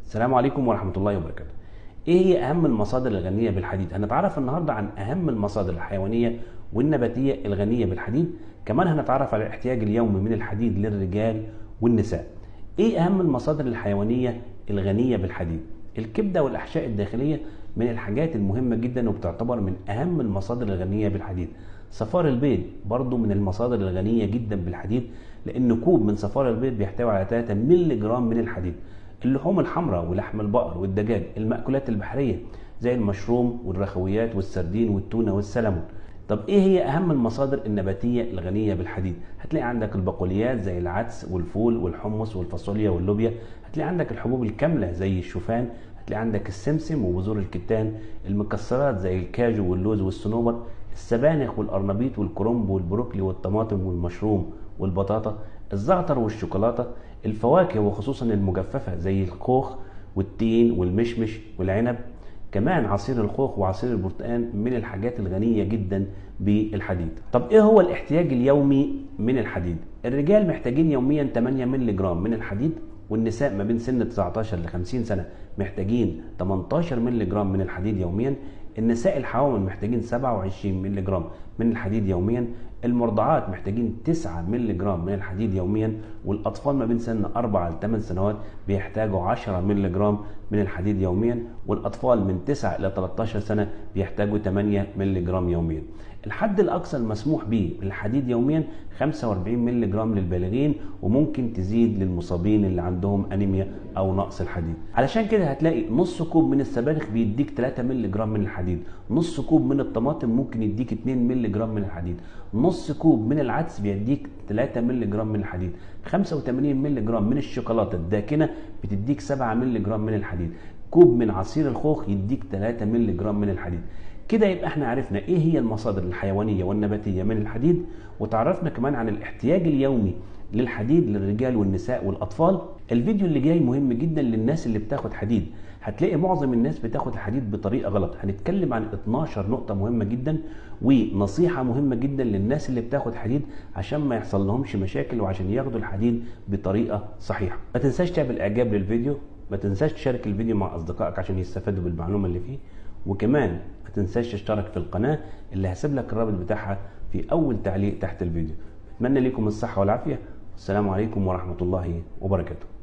السلام عليكم ورحمة الله وبركاته. إيه هي أهم المصادر الغنية بالحديد؟ هنتعرف النهاردة عن أهم المصادر الحيوانية والنباتية الغنية بالحديد، كمان هنتعرف على الاحتياج اليومي من الحديد للرجال والنساء. إيه أهم المصادر الحيوانية الغنية بالحديد؟ الكبدة والأحشاء الداخلية من الحاجات المهمة جدا وبتعتبر من أهم المصادر الغنية بالحديد. صفار البيض برضو من المصادر الغنية جدا بالحديد لأن كوب من صفار البيض بيحتوي على 3 مللي جرام من الحديد. اللحوم الحمراء ولحم البقر والدجاج المأكولات البحرية زي المشروم والرخويات والسردين والتونة والسلمون طب ايه هي اهم المصادر النباتية الغنية بالحديد هتلاقي عندك البقوليات زي العدس والفول والحمص والفاصوليا واللوبيا هتلاقي عندك الحبوب الكاملة زي الشوفان هتلاقي عندك السمسم وبذور الكتان المكسرات زي الكاجو واللوز والصنوبر السبانخ والقرنبيط والكرنب والبروكلي والطماطم والمشروم والبطاطا الزعتر والشوكولاته الفواكه وخصوصا المجففه زي الخوخ والتين والمشمش والعنب كمان عصير الخوخ وعصير البرتقال من الحاجات الغنيه جدا بالحديد طب ايه هو الاحتياج اليومي من الحديد الرجال محتاجين يوميا 8 مللي جرام من الحديد والنساء ما بين سن 19 ل 50 سنه محتاجين 18 مللي جرام من الحديد يوميا النساء الحوامل محتاجين 27 مللي جرام من الحديد يوميا المرضعات محتاجين 9 مللي جرام من الحديد يوميا والاطفال ما بين سن 4 ل 8 سنوات بيحتاجوا 10 مللي جرام من الحديد يوميا والاطفال من 9 الى 13 سنه بيحتاجوا 8 مللي جرام يوميا الحد الاقصى المسموح به للحديد يوميا 45 مللي جرام للبالغين وممكن تزيد للمصابين اللي عندهم انيميا او نقص الحديد علشان كده هتلاقي نص كوب من السبانخ بيديك 3 مللي جرام من الحديد نص كوب من الطماطم ممكن يديك 2 مللي جرام من الحديد نص كوب من العدس بيديك 3 مللي جرام من الحديد 85 مللي جرام من الشوكولاته الداكنه بتديك 7 مللي جرام من الحديد كوب من عصير الخوخ يديك 3 مللي جرام من الحديد كده يبقى احنا عرفنا ايه هي المصادر الحيوانيه والنباتيه من الحديد وتعرفنا كمان عن الاحتياج اليومي للحديد للرجال والنساء والاطفال الفيديو اللي جاي مهم جدا للناس اللي بتاخد حديد هتلاقي معظم الناس بتاخد الحديد بطريقه غلط هنتكلم عن 12 نقطه مهمه جدا ونصيحه مهمه جدا للناس اللي بتاخد حديد عشان ما يحصل لهمش مشاكل وعشان ياخدوا الحديد بطريقه صحيحه ما تنساش تعمل اعجاب للفيديو ما تنساش تشارك الفيديو مع اصدقائك عشان يستفادوا بالمعلومه اللي فيه وكمان ما تنساش تشترك في القناه اللي هسيب لك الرابط بتاعها في اول تعليق تحت الفيديو اتمنى لكم الصحه والعافيه والسلام عليكم ورحمه الله وبركاته